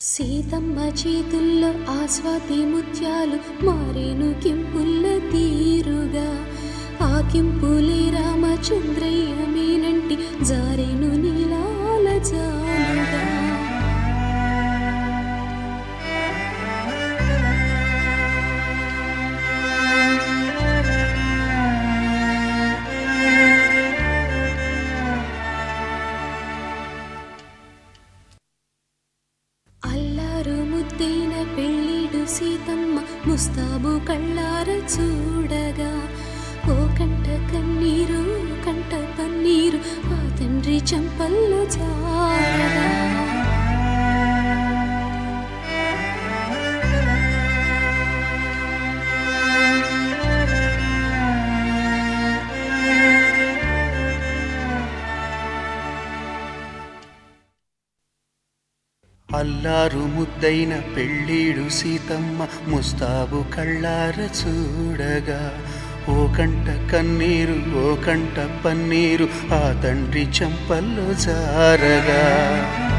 సీతమ్మ చేతుల్లో ఆస్వాతి ముత్యాలు మారేను కింపుల్ల తీరుగా ఆ కింపులే రామచంద్రయ్య మీనంటి జారేను నీలాల జాలుగా అల్లారు ముద్దైన పెళ్ళిడు సీతమ్మ ముస్తాబు కళ్ళార చూడగా ఓ కంట కన్నీరు కంట పన్నీరు ఆ తండ్రి చంపల్లో జారగా అల్లారు ముద్దైన పెళ్ళీడు సీతమ్మ ముస్తాబు కళ్ళార చూడగా ఓ కంట కన్నీరు ఓ కంట పన్నీరు ఆ తండ్రి చెంపల్లో జారగా